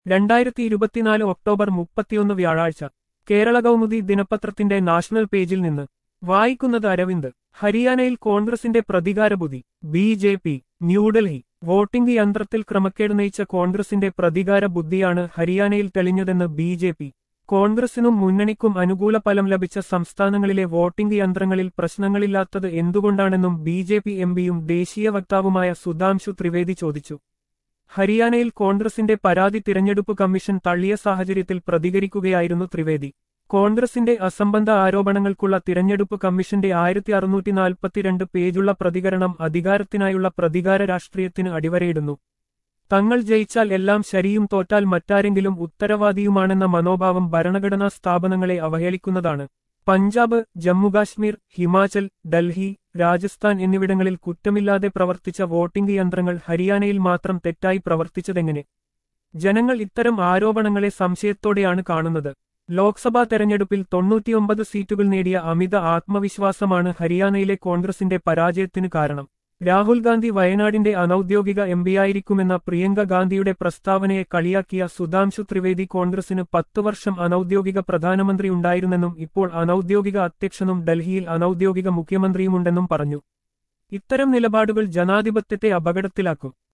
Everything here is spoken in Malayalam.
രണ്ടായിരത്തി ഇരുപത്തിനാല് ഒക്ടോബർ മുപ്പത്തിയൊന്ന് വ്യാഴാഴ്ച കേരള കൗമുദി ദിനപത്രത്തിന്റെ നാഷണൽ പേജിൽ നിന്ന് വായിക്കുന്നത് അരവിന്ദ് ഹരിയാനയിൽ കോൺഗ്രസിന്റെ പ്രതികാരബുദ്ധി B J P New Delhi voting യന്ത്രത്തിൽ ക്രമക്കേട് നയിച്ച കോൺഗ്രസിന്റെ പ്രതികാര ബുദ്ധിയാണ് ഹരിയാനയിൽ തെളിഞ്ഞതെന്ന് ബി ജെ പി കോൺഗ്രസിനും മുന്നണിക്കും അനുകൂല ഫലം ലഭിച്ച സംസ്ഥാനങ്ങളിലെ വോട്ടിംഗ് യന്ത്രങ്ങളിൽ പ്രശ്നങ്ങളില്ലാത്തത് എന്തുകൊണ്ടാണെന്നും ബി ജെ പി എംപിയും ദേശീയ വക്താവുമായ സുധാംശു ത്രിവേദി ചോദിച്ചു ഹരിയാനയിൽ കോൺഗ്രസിന്റെ പരാതി തിരഞ്ഞെടുപ്പ് കമ്മീഷൻ തള്ളിയ സാഹചര്യത്തിൽ പ്രതികരിക്കുകയായിരുന്നു ത്രിവേദി കോൺഗ്രസിന്റെ അസംബന്ധ ആരോപണങ്ങൾക്കുള്ള തിരഞ്ഞെടുപ്പ് കമ്മീഷന്റെ ആയിരത്തി അറുന്നൂറ്റി നാൽപ്പത്തിരണ്ട് പേജുള്ള പ്രതികരണം അധികാരത്തിനായുള്ള പ്രതികാര രാഷ്ട്രീയത്തിന് അടിവരയിടുന്നു തങ്ങൾ ജയിച്ചാൽ എല്ലാം ശരിയും തോറ്റാൽ മറ്റാരെങ്കിലും ഉത്തരവാദിയുമാണെന്ന മനോഭാവം ഭരണഘടനാ സ്ഥാപനങ്ങളെ അവഹേളിക്കുന്നതാണ് പഞ്ചാബ് ജമ്മുകാശ്മീർ ഹിമാചൽ ഡൽഹി രാജസ്ഥാൻ എന്നിവിടങ്ങളിൽ കുറ്റമില്ലാതെ പ്രവർത്തിച്ച വോട്ടിംഗ് യന്ത്രങ്ങൾ ഹരിയാനയിൽ മാത്രം തെറ്റായി പ്രവർത്തിച്ചതെങ്ങനെ ജനങ്ങൾ ഇത്തരം ആരോപണങ്ങളെ സംശയത്തോടെയാണ് കാണുന്നത് ലോക്സഭാ തെരഞ്ഞെടുപ്പിൽ തൊണ്ണൂറ്റിയൊമ്പത് സീറ്റുകൾ നേടിയ അമിത ആത്മവിശ്വാസമാണ് ഹരിയാനയിലെ കോൺഗ്രസിന്റെ പരാജയത്തിന് കാരണം രാഹുൽ ഗാന്ധി വയനാടിന്റെ അനൌദ്യോഗിക എംപിയായിരിക്കുമെന്ന പ്രിയങ്ക ഗാന്ധിയുടെ പ്രസ്താവനയെ കളിയാക്കിയ സുധാംശു ത്രിവേദി കോൺഗ്രസിന് പത്തു വർഷം അനൌദ്യോഗിക പ്രധാനമന്ത്രി ഉണ്ടായിരുന്നെന്നും ഇപ്പോൾ അനൌദ്യോഗിക അധ്യക്ഷനും ഡൽഹിയിൽ അനൌദ്യോഗിക മുഖ്യമന്ത്രിയുമുണ്ടെന്നും പറഞ്ഞു ഇത്തരം നിലപാടുകൾ ജനാധിപത്യത്തെ അപകടത്തിലാക്കും